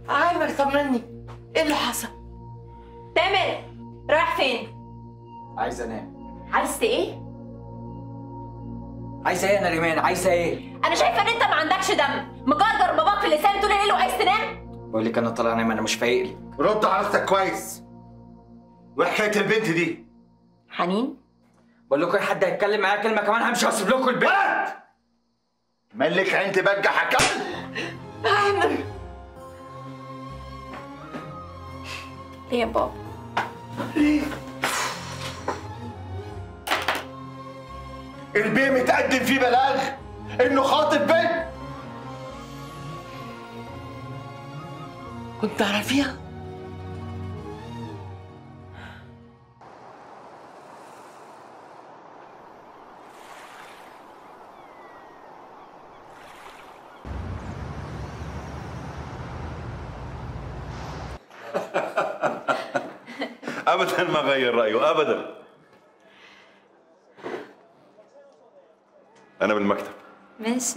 عامر طمني ايه اللي حصل تامر رايح فين عايز انام عايز ايه عايزه ايه يا نريمان عايزه ايه انا شايفه ان انت ما عندكش دم مجرجر باباك في اللسان طول الليل وعايز تنام بقول لك انا طالع انام انا مش فايق لي رد على نفسك كويس وحكايه البنت دي حنين بقول لكم اي حد هيتكلم معايا كلمه كمان همشي واسيب لكم البيت ولد مالك عين تبجح حكايه عامر ليه يا بابا البيه متقدم فيه بلاغ انه خاطب بنت كنت تعرفيها ابدا ما غير رايه ابدا انا بالمكتب ماشي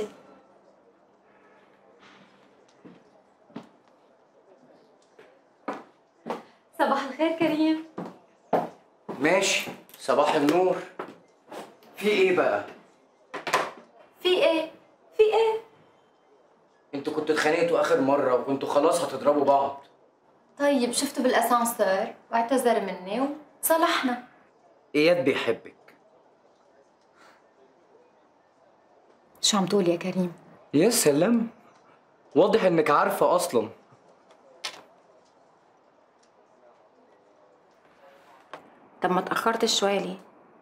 صباح الخير كريم ماشي صباح النور في ايه بقى في ايه في ايه انتوا كنتوا اتخانقتوا اخر مره وكنتوا خلاص هتضربوا بعض طيب شفته بالاسانسير واعتذر مني وصلحنا اياد بيحبك شو عم تقول يا كريم يا سلام واضح انك عارفه اصلا طب ما تأخرتش شوية ليه؟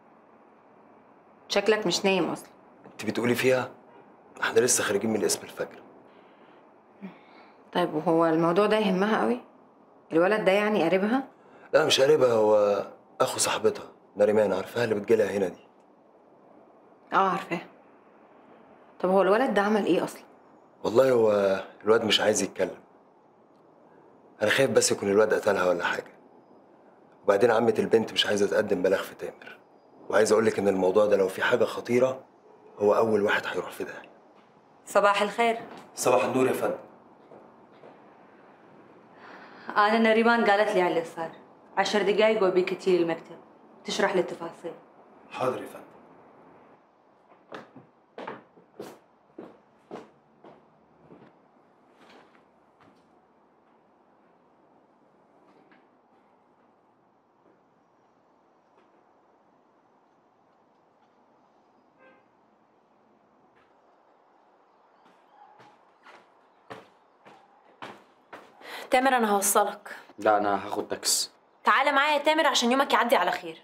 شكلك مش نايم أصلا انت بتقولي فيها احنا لسه خارجين من اسم الفجر طيب وهو الموضوع ده يهمها قوي؟ الولد ده يعني قريبها؟ لا مش قريبها هو اخو صاحبتها نريمان عارفاها اللي بتجيلها هنا دي اه عارفاه طب هو الولد ده عمل ايه أصلا؟ والله هو الواد مش عايز يتكلم انا خايف بس يكون الواد قتلها ولا حاجه وبعدين عمة البنت مش عايزه تقدم بلاغ في تامر وعايز اقول لك ان الموضوع ده لو في حاجه خطيره هو اول واحد هيروح في ده صباح الخير صباح النور يا فندم أنا نريمان قالت لي على اللي صار عشر دقايق وبيك تجي المكتب تشرح لي التفاصيل حاضر يا فندم تامر انا هوصلك لا انا هاخد تاكس تعالى معايا يا تامر عشان يومك يعدي على خير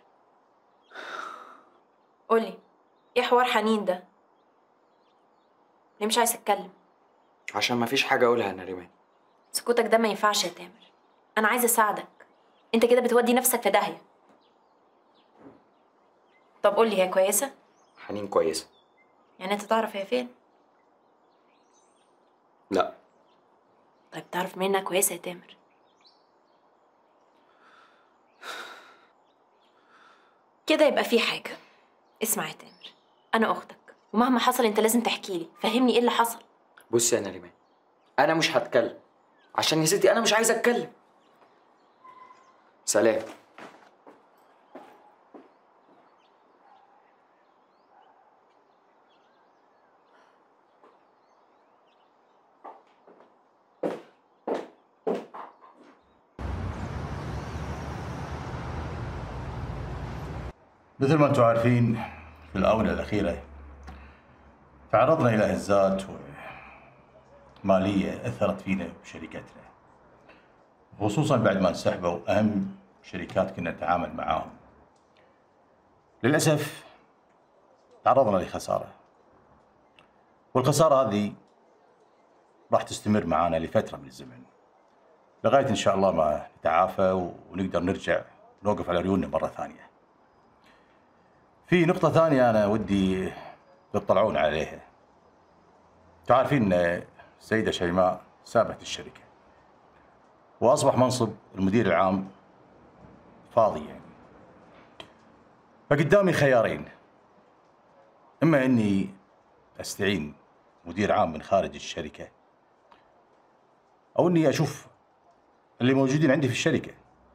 قولي ايه حوار حنين ده ليه مش عايز اتكلم عشان ما فيش حاجه اقولها يا نريمان سكوتك ده ما ينفعش يا تامر انا عايزه اساعدك انت كده بتودي نفسك في داهيه طب قولي هي كويسه حنين كويسه يعني انت تعرف هي فين لا طيب تعرف منين انها كويسه يا تامر كده يبقى في حاجه اسمع يا تامر انا اختك ومهما حصل انت لازم تحكي لي فهمني ايه اللي حصل بصي يا نريمان انا مش هتكلم عشان يا ستي انا مش عايز اتكلم سلام مثل ما انتم عارفين في الآونة الأخيرة تعرضنا إلى هزات مالية أثرت فينا بشركتنا خصوصا بعد ما انسحبوا أهم شركات كنا نتعامل معاهم للأسف تعرضنا لخسارة والخسارة هذه راح تستمر معنا لفترة من الزمن لغاية إن شاء الله ما نتعافى ونقدر نرجع نوقف على عيوننا مرة ثانية في نقطة ثانية أنا ودي تطلعون عليها. تعرفين إن السيدة شيماء سابت الشركة. وأصبح منصب المدير العام فاضي يعني. فقدامي خيارين. إما إني أستعين مدير عام من خارج الشركة أو إني أشوف اللي موجودين عندي في الشركه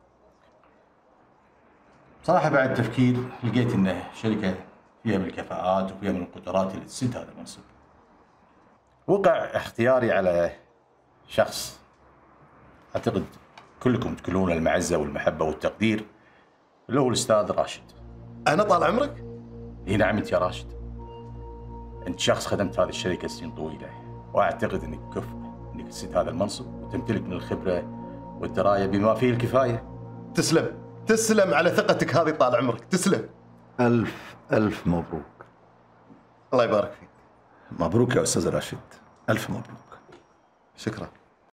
بصراحه بعد تفكير لقيت انه شركه فيها من الكفاءات وفيها من القدرات اللي تسد هذا المنصب وقع اختياري على شخص اعتقد كلكم تكونون المعزه والمحبه والتقدير اللي هو الاستاذ راشد انا طال عمرك اي نعم انت يا راشد انت شخص خدمت هذه الشركه سنين طويله واعتقد انك كفء انك تسد هذا المنصب وتمتلك من الخبره والدرايه بما فيه الكفايه تسلم تسلم على ثقتك هذه طال عمرك تسلم ألف ألف مبروك الله يبارك فيك مبروك يا أستاذ راشد ألف مبروك شكرا